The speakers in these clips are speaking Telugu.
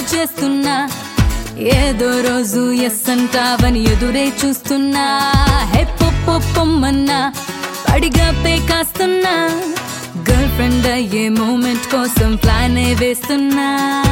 చేస్తున్నా ఏదో రోజు ఎస్ అంటావని ఎదురే చూస్తున్నా హే పొప్పొ పొమ్మన్నా పడిగా పే కాస్తున్నా గర్ల్ ఫ్రెండ్ అయ్యే మూమెంట్ కోసం ప్లానే వేస్తున్నా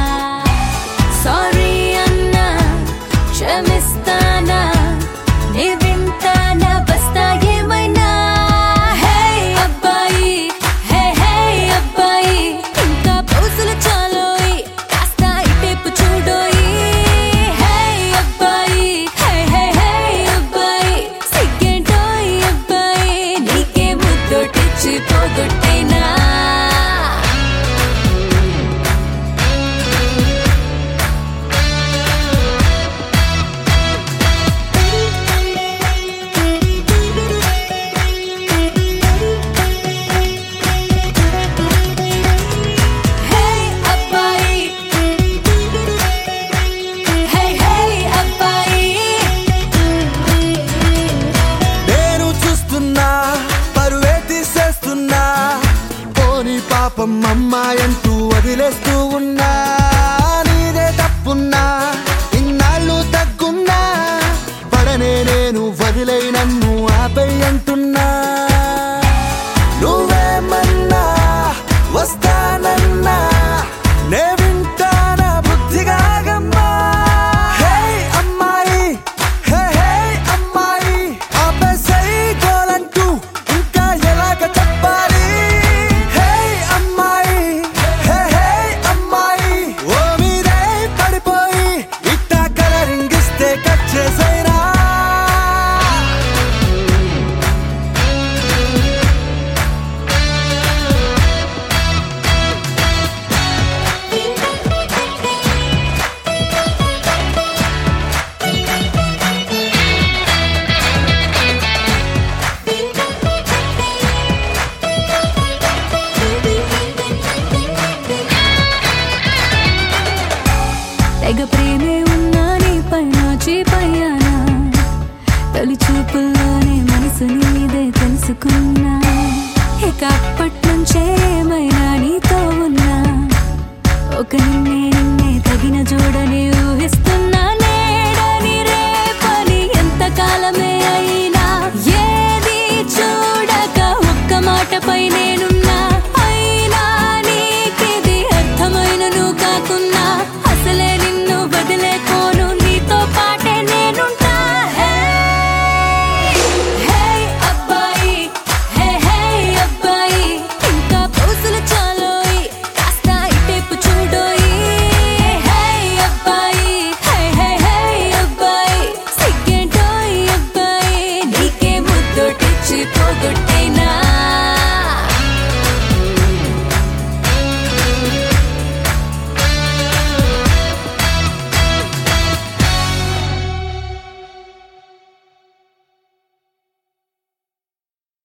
సారీ అన్నా క్షమిస్తానా నీ వింటానా వస్తా ఏమైనా హే అబ్బాయి హే హే అబ్బాయి ఇంకా పౌసులు చాలోయి కాస్త ఇటేపు చూడోయి హే అబ్బాయి హే హే హే అబ్బాయి సిగ్గేంటోయ్ అబ్బాయి నీకే ముద్దొటిచ్చి పోగొట్టేనా హే అబ్బాయి హే హే అబ్బాయి నేను చూస్తున్నా పరువే తీసేస్తున్నా పోని పాపం అమ్మాయంటూ వదిలేస్తూ ఉన్నా నీదే తప్పున్నా ఇన్నాళ్ళు తగ్గున్నా పడనే నేను వదిలై నన్ను ఆపై అంటున్నా